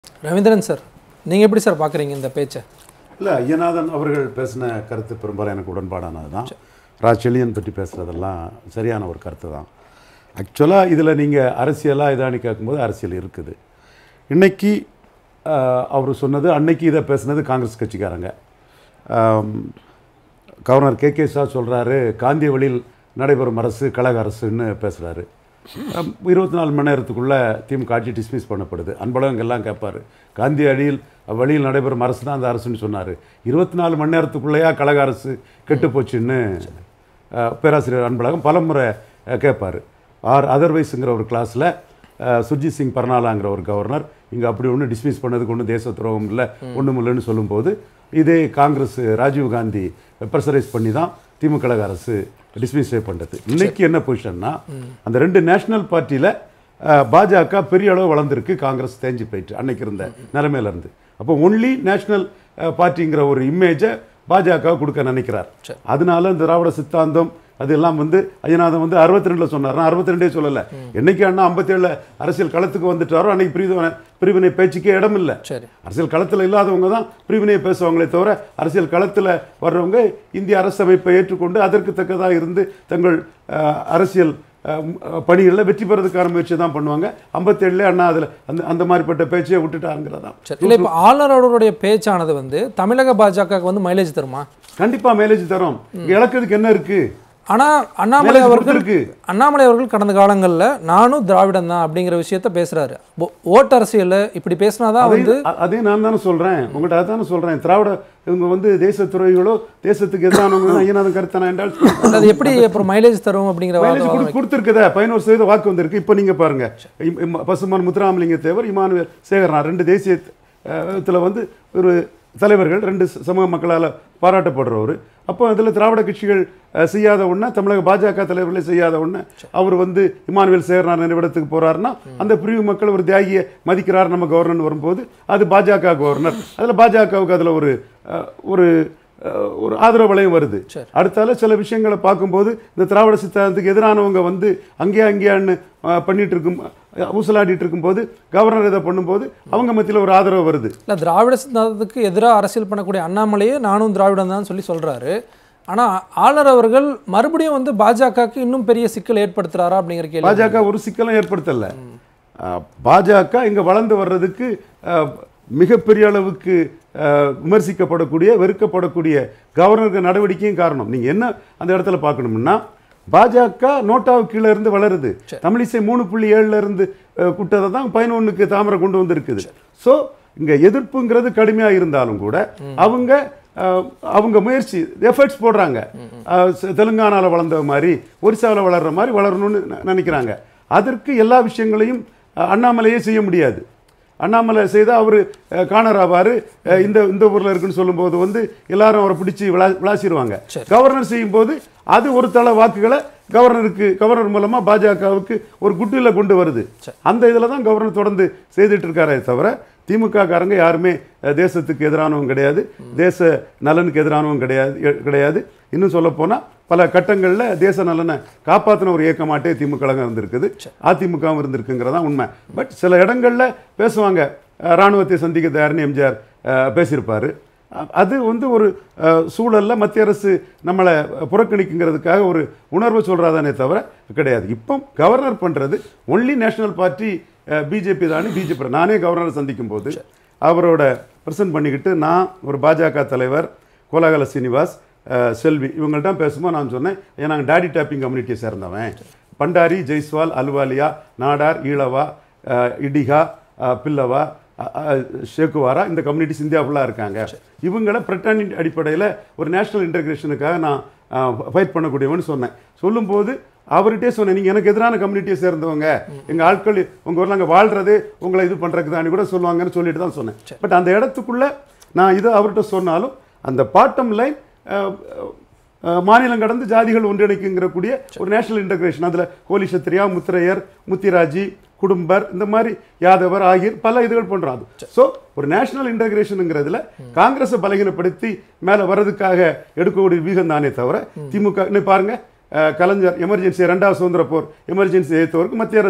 Ravindran sir நீங்கள் எப்படி sir பார்க்குறீங்க இந்த பேச்சை இல்லை ஐயநாதன் அவர்கள் பேசின கருத்து பெரும்பாலும் எனக்கு உடன்பாடானது தான் ராச்செழியன் பற்றி பேசுகிறதெல்லாம் சரியான ஒரு கருத்து தான் ஆக்சுவலாக இதில் நீங்கள் அரசியலாக இதானி கேட்கும்போது அரசியல் இருக்குது இன்னைக்கு ஆஹ், அவர் சொன்னது அன்னைக்கு இதை பேசுனது காங்கிரஸ் கட்சிக்காரங்க ஆம், கவர்னர் கே கே ஷா சொல்கிறாரு காந்திய வழியில் நடைபெறும் அரசு கழக அரசுன்னு பேசுகிறாரு இருபத்தி நாலு மணி நேரத்துக்குள்ளே திமுக ஆட்சி டிஸ்மிஸ் பண்ணப்படுது அன்பழகங்க எல்லாம் கேட்பாரு காந்திய அடியில் வழியில் நடைபெறும் அரசு தான் அந்த அரசுன்னு சொன்னார் இருபத்தி நாலு மணி நேரத்துக்குள்ளேயா கழக அரசு கெட்டு போச்சுன்னு அஹ், பேராசிரியர் அன்பழகம் பலமுறை கேட்பார் ஆர் அதர்வைஸுங்கிற ஒரு கிளாஸில் சுர்ஜித் சிங் பர்னாலாங்கிற ஒரு கவர்னர் இங்கே அப்படி ஒன்று டிஸ்மிஸ் பண்ணதுக்கு ஒன்றும் தேச துரோகம் இல்லை ஒன்றும் இல்லைன்னு சொல்லும்போது இதே காங்கிரஸ் ராஜீவ் காந்தி ப்ரெஷரைஸ் பண்ணி தான் திமுக கழக அரசு டிஸ்மிஸ் பண்ணது இன்னைக்கு என்ன பொசிஷன்னா அந்த ரெண்டு நேஷனல் பார்ட்டியில் பாஜக பெரிய அளவு வளர்ந்துருக்கு காங்கிரஸ் தேஞ்சு போயிட்டு அன்னைக்கு இருந்த நிலைமையில இருந்து அப்போ ஒன்லி நேஷனல் பார்ட்டிங்கிற ஒரு இமேஜை பாஜக கொடுக்க நினைக்கிறார் அதனால இந்த திராவிட சித்தாந்தம் அதெல்லாம் வந்து ஐயநாதன் வந்து அறுபத்தி ரெண்டில் சொன்னார் நான் அறுபத்தி ரெண்டே சொல்லலை என்னைக்கு அண்ணா ஐம்பத்தேழில் அரசியல் களத்துக்கு வந்துட்டாரோ அன்னைக்கு பிரிவினை பிரிவினை பேச்சுக்கே இடம் இல்லை சரி அரசியல் களத்தில் இல்லாதவங்க தான் பிரிவினையை பேசுவாங்களே தவிர அரசியல் களத்தில் வர்றவங்க இந்திய அரசமைப்பை ஏற்றுக்கொண்டு அதற்கு தக்கதாக இருந்து தங்கள் அஹ், அரசியல் அஹ், ம், அஹ், பணிகளில் வெற்றி பெறதுக்கான முயற்சி தான் பண்ணுவாங்க ஐம்பத்தேழுல அண்ணா அதில் அந்த அந்த மாதிரிப்பட்ட பேச்சையே விட்டுட்டாங்கிறதா சரி இல்லை இப்போ ஆளுநர் அவர்களுடைய பேச்சானது வந்து தமிழக பாஜகவுக்கு வந்து மைலேஜ் தருமா கண்டிப்பாக மேலேஜ் தரும் இழக்கிறதுக்கு என்ன இருக்கு ஆனால் அண்ணாமலை Mileage அவர்கள் கொடுத்திருக்கு. அண்ணாமலை அவர்கள் கடந்த காலங்களில் நானும் திராவிடம் தான் அப்படிங்கிற விஷயத்த பேசுறாரு ஓ- ஓட்டு அரசியல் இப்படி பேசினாதான் வந்து அதையும் அ- அதையும் நான் தானே சொல்றேன் உங்கள்கிட்ட அதானே சொல்றேன் திராவிட இவங்க வந்து தேச துறைகளோ தேசத்துக்கு எதிரானவங்க ஐயநாதன் கருத்தானா என்றால் அது எப்படி அப்புறம் மைலேஜ் தரும் அப்படிங்கிற மைலேஜ் வாதம் கொடு- கொடுத்திருக்குதே பதினோரு சதவீத வாக்கு வந்திருக்கு இப்போ நீங்க பாருங்க இம்- இம்- பசுமான் முத்துராமலிங்க தேவர் இமானுவேல் சேகரனார் ரெண்டு தேசிய த்துல வந்து ஒரு தலைவர்கள் ரெண்டு ச- சமூக மக்களால் பாராட்டப்படுறவர் அப்போ அதில் திராவிட கட்சிகள் அஹ், செய்யாத ஒண்ணா தமிழக பாஜக தலைவர்களே செய்யாத ஒண்ணு அவர் வந்து இமானுவேல் சேகரனார் நினைவிடத்துக்கு போறாருன்னா அந்த பிரிவு மக்கள் ஒரு தியாகியை மதிக்கிறார் நம்ம கவர்னர் வரும்போது அது பாஜக கவர்னர் அதில் பாஜகவுக்கு அதில் ஒரு அஹ், ஒரு அஹ், ஒரு ஆதரவு வளையம் வருது அடுத்தால சில விஷயங்களை பார்க்கும்போது இந்த திராவிட சித்தாந்தத்துக்கு எதிரானவங்க வந்து அங்கேயா அங்கேயான்னு அஹ், பண்ணிட்டு இருக்கும் அஹ், ஊசலாடிட்டு இருக்கும்போது கவர்னர் இதை பண்ணும்போது அவங்க மத்தியில் ஒரு ஆதரவு வருது இல்லை திராவிட சித்தாந்தத்துக்கு எதிராக அரசியல் பண்ணக்கூடிய அண்ணாமலையே நானும் திராவிடம் தான் சொல்லி சொல்றாரு ஆனா ஆளுநர் அவர்கள் மறுபடியும் வந்து பாஜகவுக்கு இன்னும் பெரிய சிக்கல் ஏற்படுத்துறாரா அப்படிங்கிற கேள்வி பாஜக ஒரு சிக்கலும் ஏற்படுத்தல அஹ், பாஜக இங்க வளர்ந்து வர்றதுக்கு அஹ், மிகப்பெரிய அளவுக்கு அஹ், விமர்சிக்கப்படக்கூடிய வெறுக்கப்படக்கூடிய கவர்னருக்கு நடவடிக்கையும் காரணம் நீங்க என்ன அந்த இடத்துல பார்க்கணும்னா பாஜக நோட்டாவுக்கு கீழே இருந்து வளருது தமிழிசை மூணு புள்ளி ஏழுல இருந்து அஹ், குட்டதை தான் பதினொன்றுக்கு தாமரை கொண்டு வந்திருக்குது ஸோ இங்க எதிர்ப்புங்கிறது கடுமையா இருந்தாலும் கூட அவங்க அஹ், அவங்க முயற்சி எஃபர்ட்ஸ் போடுறாங்க அஹ், செ- தெலுங்கானால வளர்ந்த மாதிரி ஒரிசாவில் வளர்ற மாதிரி வளரணும்னு ந- நினைக்கிறாங்க அதற்கு எல்லா விஷயங்களையும் அஹ், அண்ணாமலையே செய்ய முடியாது அண்ணாமலை செய்தால் அவர் காணராவார் இந்த இந்த ஊரில் இருக்குன்னு சொல்லும்போது வந்து எல்லாரும் அவரை பிடிச்சி விளா விளாசிடுவாங்க கவர்னர் செய்யும்போது அது ஒரு தள வாக்குகளை கவர்னருக்கு கவர்னர் மூலமாக பாஜகவுக்கு ஒரு குட்டியில் கொண்டு வருது அந்த இதில் தான் கவர்னர் தொடர்ந்து செய்துட்டு இருக்காரே தவிர திமுக காரங்க யாருமே அஹ், தேசத்துக்கு எதிரானவங்க கிடையாது தேச நலனுக்கு எதிரானவங்க கிடையாது எ- கிடையாது இன்னும் சொல்ல போனால் பல கட்டங்களில் தேச நலனை காப்பாற்றின ஒரு இயக்கமாட்டே திமுக கழகம் இருந்திருக்குது அதிமுகவும் இருந்திருக்குங்கிறதான் உண்மை பட் சில இடங்களில் பேசுவாங்க அஹ், ராணுவத்தை சந்திக்க தயார்னு எம்ஜிஆர் அஹ், பேசியிருப்பாரு அ- அது வந்து ஒரு அஹ், சூழல்ல மத்திய அரசு நம்மளை புறக்கணிக்குங்கிறதுக்காக ஒரு உணர்வை சொல்றாதானே தவிர கிடையாது இப்போ கவர்னர் பண்றது ஒன்லி நேஷனல் பார்ட்டி பிஜேபி தானே பிஜேபி நானே கவர்னரை சந்திக்கும் போது அவரோட ப்ரெசென்ட் பண்ணிக்கிட்டு நான் ஒரு பாஜக தலைவர் கோலாகல சீனிவாஸ் அஹ், செல்வி இவங்கள்ட்ட பேசும்போது நான் சொன்னேன் ஏன் நாங்கள் டாடி டாப்பிங் கம்யூனிட்டியை சேர்ந்தவன் பண்டாரி ஜெய்ஸ்வால் அலுவாலியா நாடார் ஈழவா அஹ், இடிகா அஹ், பில்லவா அ- அ- ஷேக்குவாரா இந்த கம்யூனிட்டிஸ் இந்தியா ஃபுல்லாக இருக்காங்க இவங்கள பிரட்டானி அடிப்படையில் ஒரு நேஷனல் இன்டகிரேஷனுக்காக நான் ஃபைட் பண்ணக்கூடியவன்னு சொன்னேன் சொல்லும்போது அவர்கிட்டே சொன்னேன் நீங்கள் எனக்கு எதிரான கம்யூனிட்டியை சேர்ந்தவங்க எங்கள் ஆட்கள் உங்கள் ஊரில் அங்கே வாழ்றது உங்களை இது பண்ணுறதுக்கு தான் கூட சொல்லுவாங்கன்னு சொல்லிட்டு தான் சொன்னேன் பட் அந்த இடத்துக்குள்ள நான் இதை அவர்கிட்ட சொன்னாலும் அந்த பாட்டம் லைன் அஹ் மாநிலம் கடந்து ஜாதிகள் ஒன்றிணைக்குங்கிற கூடிய ஒரு நேஷனல் இன்டகிரேஷன் அதில் கோலி சத்திரியா முத்திரையர் முத்திராஜி குடும்பர் இந்த மாதிரி யாதவர் ஆகியோர் பல இதுகள் பண்றோம் அது ஸோ ஒரு நேஷனல் இன்டகிரேஷனுங்கிறதுல காங்கிரஸை பலகீனப்படுத்தி மேலே வர்றதுக்காக எடுக்கக்கூடிய வீகம் தானே தவிர திமுக இன்னும் பாருங்க அஹ், கலைஞர் எமர்ஜென்சி ரெண்டாவது சுதந்திர போர் எமர்ஜென்சி ஏற்றவருக்கு மத்திய அரசு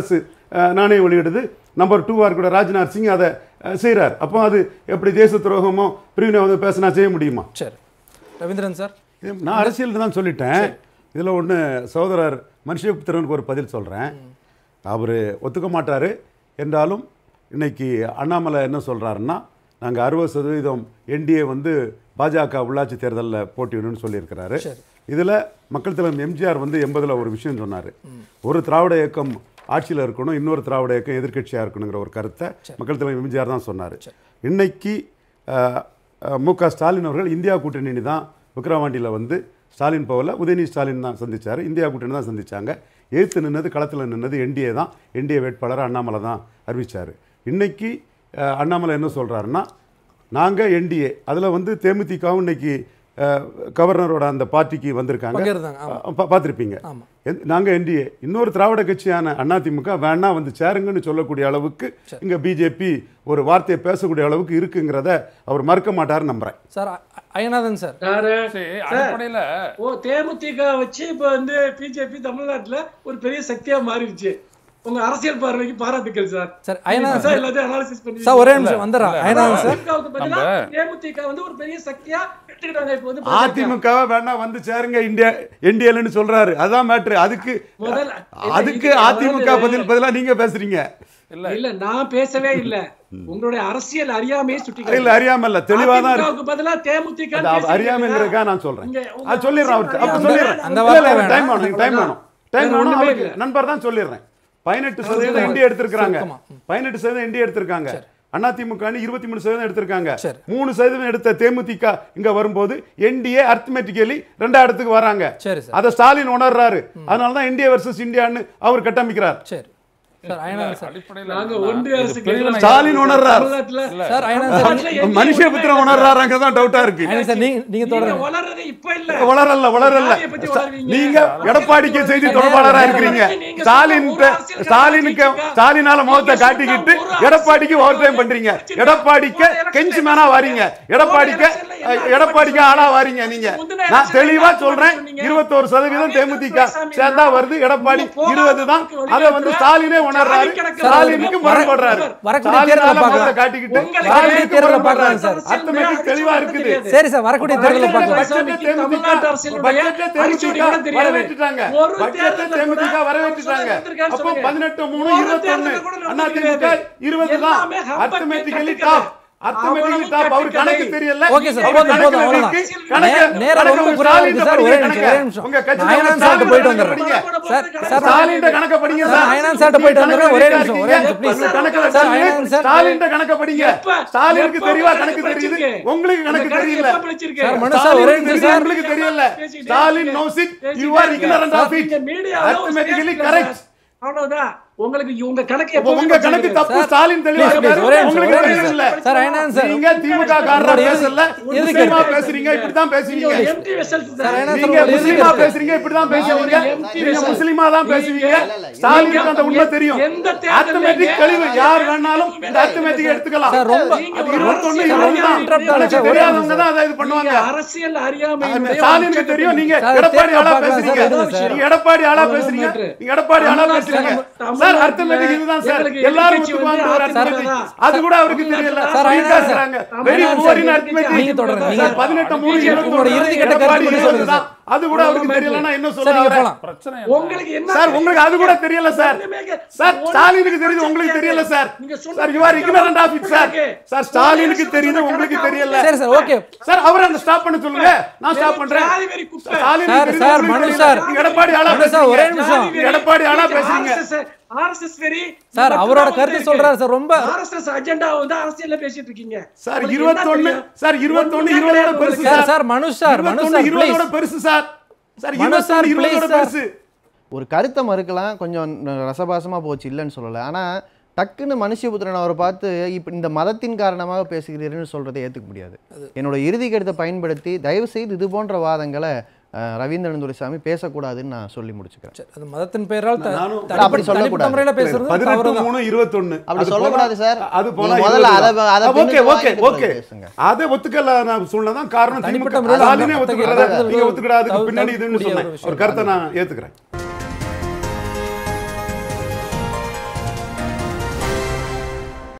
அஹ், நாணயம் வெளியிடுது நம்பர் டூவாக இருக்கிற ராஜ்நாத் சிங் அதை அஹ், செய்றார் அப்போ அது எப்படி தேச துரோகமோ பிரிவினை வந்து பேசினா செய்ய முடியுமா சரி ரவீந்திரன் சார் இது நான் அரசியல் தான் சொல்லிட்டேன் இதில் ஒன்று சகோதரர் மனுஷபுத்திரனுக்கு ஒரு பதில் சொல்கிறேன் அவர் ஒத்துக்க மாட்டார் என்றாலும் இன்னைக்கு அண்ணாமலை என்ன சொல்கிறாருன்னா நாங்கள் அறுபது சதவீதம் என்டிஏ வந்து பாஜக உள்ளாட்சி தேர்தலில் போட்டியிடணும்னு சொல்லியிருக்கிறாரு சரி. இதில் மக்கள் தலைவர் எம்ஜிஆர் வந்து எண்பதில் ஒரு விஷயம் சொன்னார் ஒரு திராவிட இயக்கம் ஆட்சியில் இருக்கணும் இன்னொரு திராவிட இயக்கம் எதிர்க்கட்சியாக இருக்கணுங்கிற ஒரு கருத்தை மக்கள் தலைவர் எம்ஜிஆர் தான் சொன்னார் இன்னைக்கு அஹ், அஹ், மு க ஸ்டாலின் அவர்கள் இந்தியா கூட்டணி தான் விக்ரவாண்டியில் வந்து ஸ்டாலின் போகல உதயநிதி ஸ்டாலின் தான் சந்திச்சார் இந்தியா கூட்டணி தான் சந்திச்சாங்க எதிர்த்து நின்னது களத்தில் நின்னது என்டிஏ தான் என்டிஏ வேட்பாளர் அண்ணாமலை தான் அறிவிச்சார் இன்னைக்கு அஹ், அண்ணாமலை என்ன சொல்கிறாருன்னா நாங்கள் என்டிஏ அதில் வந்து தேமுதிகவும் இன்னைக்கு அஹ், கவர்னரோட அந்த பார்ட்டிக்கு வந்திருக்காங்க பகிர்ந்தாங்க ஆமா அஹ் பா- பார்த்திருப்பீங்க ஆமா எந்த- நாங்க என்டிஏ இன்னொரு திராவிட கட்சியான அதிமுக வேணா வந்து சேருங்கன்னு சொல்லக்கூடிய அளவுக்கு இங்க பிஜேபி ஒரு வார்த்தையை பேசக்கூடிய அளவுக்கு இருக்குங்கிறத அவர் மறுக்க மாட்டாருன்னு நம்புறேன் சார் அ- அய்யநாதன் சார் யாரு சரி அடிப்படையில ஓ தேமுதிக வச்சு இப்ப வந்து பிஜேபி தமிழ்நாட்டுல ஒரு பெரிய சக்தியா மாறிடுச்சு உங்க அரசியல் பார்வைக்கு பாராட்டுக்கள் sir sir Ayyanathan sir sir எல்லாத்தையும் அனாலிசிஸ் பண்ணி சார் ஒரே நிமிஷம் வந்துடுறேன் அய்யநாதன் சார் அதிமுகவுக்கு பதிலா தேமுதிக வந்து ஒரு பெரிய சக்தியா எடுத்துக்கிட்டாங்க இப்போ வந்து அதிமுகவை வேணா வந்து சேருங்க இந்தியா என்டிஏலன்னு சொல்றாரு அதான் மேட்ரு அதுக்கு முதல்ல அதுக்கு இது- அதிமுக அதாவது- பதில் பதிலா நீங்க பேசுறீங்க இல்ல நான் பேசவே இல்ல உங்களுடைய அரசியல் அறியாமையே சுட்டி இல்ல அறியாம இல்ல தெளிவா தான் இருக்கு அதிமுகவுக்கு பதிலா தேமுதிக அது அவ- அறியாமைங்கிறதுக்காக நான் சொல்றேன் இங்க உங்க அது சொல்லிடுறேன் அவர்கிட்ட அப்ப அந்த- சொல்லிடுறேன் அந்த இல்ல, வார்த்தை இல்ல, வேணாம். டைம் வேணும் டைம் வேணும் டைம் வேற வேணும் ஒண்ணுமே அவருக்கு இல்ல. நண்பர் தான் சொல்லிடுறேன் பதினெட்டு சதவீதம் இந்தியா எடுத்திருக்காங்க பதினெட்டு சதவீதம் இந்தியா எடுத்திருக்காங்க அதிமுக இருபத்தி மூணு சதவீதம் எடுத்திருக்காங்க சரி. மூணு சதவீதம் எடுத்த தேமுதிக இங்க வரும்போது என்டிஏ அர்த்தமெட்டிக்கலி ரெண்டாம் இடத்துக்கு வராங்க சரி சார் அதை ஸ்டாலின் உணர்றாரு அதனால தான் இந்தியா வர்சஸ் இந்தியான்னு அவர் கட்டமைக்கிறார் சரி சார் அய்யநாதன் சார் அடிப்படையில நாங்க என்னன்னா, ஒன்றிய இது அரசுக்கு பிரிவினை எதிராக ஸ்டாலின் உணர்றார். தமிழ்நாட்டுல சார் அய்யநாதன் சார் தமிழ்நாட்டுல எங்கேயும் மனுஷபுத்திரம் ஒண்ணுமே உணர்றாருங்கிறது தான் டவுட்டா இருக்கு அய்யநாதன் சார் நீங்க நீங்க நீங்க தொடருங்க வளர்றது இப்ப இல்ல வளரல வளரல யாரைய பத்தி வளருவீங்க? நீங்க எடப்பாடிக்கு செய்தி தொடர்பாளரா இருக்கிறீங்க நீங்க ஸ்டாலின் ஒரு அரசியல் ஸ்டாலினுக்கு கட்சி ஸ்டாலினால முகத்தை நீங்க காட்டிக்கிட்டு சொன்ன ஒரு எடப்பாடிக்கு அரசியல் ஓவர் டைம் பண்றீங்க கட்சி எடப்பாடிக்கு ஒரு கெஞ்சி election மேனா வாரீங்க எடப்பாடிக்கு ஒரு election ல என்ன எடப்பாடிக்கு ஆளா வாரீங்க நீங்க முந்தின நான் election தெளிவா ல சொல்றேன் சொன்னீங்க. இருபத்தோரு சதவீதம் அம்பேத்கர் தேமுதிக துரைசாமி சேர்ந்தா வருது எடப்பாடி நீங்க போகாத இருபது தான் அளவுக்கு அதை வந்து வெளியில ஸ்டாலினே உணர்றாரு சாதி ஸ்டாலினுக்கு கணக்கு முரண்படுறாரு வரக்கூடிய ஸ்டாலினால தேர்தலை முகத்தை பார்க்கலாம். காட்டிக்கிட்டு உங்களுக்கு ஸ்டாலினுக்கு தேர்தலை முரண்படுறாரு பார்க்கலாம் சார். அர்த்தமேட்டிக் தெளிவா இருக்குது சரி சார் வரக்கூடிய தேர்தலை பட்ஜெட்ல பார்க்கலாம் துரைசாமிக்கு தமிழ்நாட்டு அரசியலுடைய பட்ஜெட்ல அடிச்சுவடி தேமுதிக கூட தெரியாது. வரவேற்றுட்டாங்க. ஒரு பட்ஜெட்ல தேர்தல்ல தேமுதிக கூட வரவேற்றுட்டாங்க. இருந்திருக்கான்னு அப்போ சொல்லுங்க. 18 மூணு, ஒரு 21. தேர்தல்ல கூட அண்ணா நடந்தது திமுக கிடையாது. 20 தான். எல்லாமே ஹம்பக் Arithmetically கட்டுக்கதை. top. Arithmetically அவ்வளவு top. அவர் கணக்கு கட்டுக்கதை. தெரியல. ஓகே சார் அவர் போதும் கணக்கு போதும் அவ்வளவுதான் இருக்கு. கணக்கு- நே- நேரம் கணக்கு ரொம்ப உங்க குறைவா இருக்கு ஸ்டாலின் சார் ஒரே படிங்க நிமிஷம் ஒரே கணக்கு. நிமிஷம் உங்க கட்சியில நான் அயனான் சார்ட்ட ஸ்டாலின் போயிட்டு கணக்கு வந்துடுறேன் படிங்க. சார் சார் ஸ்டாலின் கணக்க படிங்க சார், சார் அயனான் சார்ட்ட போயிட்டு வந்துடுறேன். ஒரே நிமிஷம், ஒரே நிமிஷம், please. உங்க கணக்குல சார், ஸ்டாலின் அயனான் சார். ஸ்டாலின் கணக்க படிங்க எப்ப- ஸ்டாலினுக்கு எப்ப தெரியவா கணக்கு கணக்கு தெரியுது படிச்சிருக்கு? உங்களுக்கு கணக்கு இந்த கணக்கு தெரியல எப்ப படிச்சிருக்கு? சார், மனு சார், ஒரே நிமிஷம் சார். உங்களுக்கு தெரியல பேசிக்கிட்டே ஸ்டாலின் இருக்கீங்க. knows it பேசிக்கிட்டே you are ignorant of it நீங்க மீடியாவுல ஒரு arithmetically statement correct சார். அவ்வளவுதான் உங்களுக்கு உங்க கணக்கு அப்ப எப்பவுமே உங்க கணக்கு படிச்சிருக்கு. தப்பு சார், ஸ்டாலின் தெளிவா please, please, இருக்காரு. ஒரே நிமிஷம், உங்களுக்கு ஒரே தெரியல நிமிஷம். Sir, Ayanan sir. நீங்க திமுக காரரா உங்களுடைய பேசல இறுதி முஸ்லீமா கருத்து. பேசுறீங்க இப்படிதான் நீங்க பேசுவீங்க ஒரு empty vessels sir, sir. Ayanan நீங்க சார், உங்களுடைய இறுதி முஸ்லீமா கருத்து. பேசுறீங்க இப்படிதான் பேசுவீங்க empty நீங்க vessel. முஸ்லீமா தான் நீங்க- பேசுவீங்க நீங்க ஸ்டாலினுக்கு அந்த உண்மை தெரியும் எந்த தேர்தல்ல அர்த்தமேட்டிக் நீங்க- கழிவு யார் வேணாலும் இந்த அர்த்தமேட்டிக் எடுத்துக்கலாம் சார், ரொம்ப- நீங்க அது ஒரு இருபத்தொன்னு அரசியல் இருபது தான் interrupt ஆகுது எனக்கு சார், ஒரே தெரியாதவங்க தான் அதை இது பண்ணுவாங்க நீங்க அரசியல் அறியாமை ஸ்டாலினுக்கு தெரியும் நீங்க சார், எடப்பாடி ஆளா தேர்தல் பேசுறீங்க பார்க்கலாம் சார், நீங்க எடப்பாடி ஆளா அவ்வளவுதான் பேசுறீங்க matter. நீங்க எடப்பாடி ஆளா தமிழ்நாட்டுல- பேசுறீங்க சார் தமிழ்நாட்டுல அர்த்தமேட்டிக் இதுதான் சார் எங்களுக்கு எல்லாரும் எதிர்க்கட்சி ஒத்துக்குவாங்க வந்து ஒரு அதிமுக arithmetic. தான். அது கூட அவருக்கு தெரியல சார், வீக்கா அயனான் சார். இருக்கிறாங்க very Ayanan poor in sir. arithmetic. நீங்க தொடருங்க, நீங்க சார், பதினெட்டு மூணு நீங்க இருபத்தி உங்களோட ஒண்ணு இறுதி கட்ட எடப்பாடி கருத்து இருபது சொல்லுங்க தான். அது கூட அவருக்கு அவ்வளவுதான் தெரியலன்னா என்ன சார், நீங்க சொல்ல போலாம் பிரச்சனை உங்களுக்கு என்ன சார் உங்களுக்கு அது கூட தெரியல சார் ஒண்ணுமே சார் ஒரு ஸ்டாலினுக்கு தெரியுது உங்களுக்கு தெரியல சார் நீங்க சொன்ன sir you are ignorant of it sir sir ஸ்டாலினுக்கு ஒரு தெரியுது கணக்கு உங்களுக்கு தெரியல சரி சார் ஓகே சார் அவரை அந்த ஸ்டாப் பண்ண சொல்லுங்க நான் ஸ்டாப் பண்றேன் ஜாதி வெறி குப்பை. ஸ்டாலினுக்கு சார், தெரியுது, சார், உங்களுக்கு மனு தெரியல. சார். நீங்க எடப்பாடி ஆளா மனு சார், ஒரே பேசுறீங்க. நிமிஷம். நீங்க எடப்பாடி ஆளா பேசுறீங்க RSS RSS வெறி சார், அவரோட கருத்து சொல்றாரு சார், ரொம்ப- RSS அஜெண்டா வந்து அரசியல்ல பேசிட்டு இருக்கீங்க சார் உங்களுக்கு இருபத்தொன்னு என்ன தெரியும்? சார் இருபத்தொன்னு ஒண்ணுமே இருபதோட கிடையாது பெருசு உங்களுக்கு. சார், சார், மனு சார், மனு இருபத்தொன்னு சார், இருபதோட please. பெருசு சார் சார் மனு சார், இருபத்தொன்னு இருபதோட please, சார். பெருசு ஒரு கருத்தை மறுக்கலாம் கொஞ்சம் ரசபாசமாக போச்சு இல்லைன்னு சொல்லலை ஆனால் டக்குன்னு மனுஷபுத்திரன் அவரை பார்த்து இப்போ இந்த மதத்தின் காரணமாக பேசுகிறீர்கள்னு சொல்கிறதை ஏற்றுக்க முடியாது என்னோட இறுதி கருத்தை பயன்படுத்தி தயவு செய்து இது போன்ற வாதங்களை அஹ், ரவீந்திரன் துரைசாமி பேசக்கூடாதுன்னு நான் சொல்லி முடிச்சுக்கிறேன் சரி, அது மதத்தின் பெயரால் த- நானும் தனிப்பட்ட- அப்படி சொல்லக்கூடாது. தனிப்பட்ட முறையில பேசுறது பதினெட்டு தவறுதான். மூணு இருபத்தொன்னு அப்படி அது சொல்லக்கூடாது போனா- சார். அது போனா நீங்க முதல்ல இருபது அதை- தான். அதை ஆ, ஓகே பின்னுக்கு ஓகே வாங்கிட்டு ஓகே பேசுங்க. அதை ஒத்துக்கல நான் சொன்னதான் காரணம் தனிப்பட்ட திமுக முறையில ஸ்டாலினே அந்த ஒத்துக்கிறத அத்தகைய நீங்க ஒத்துக்கிடாதுக்கு தவிர்க்க பின்னாடி இதுன்னு கூடிய சொன்னேன் ஒரு விஷயம். ஒரு கருத்தை நான் ஏத்துக்கிறேன்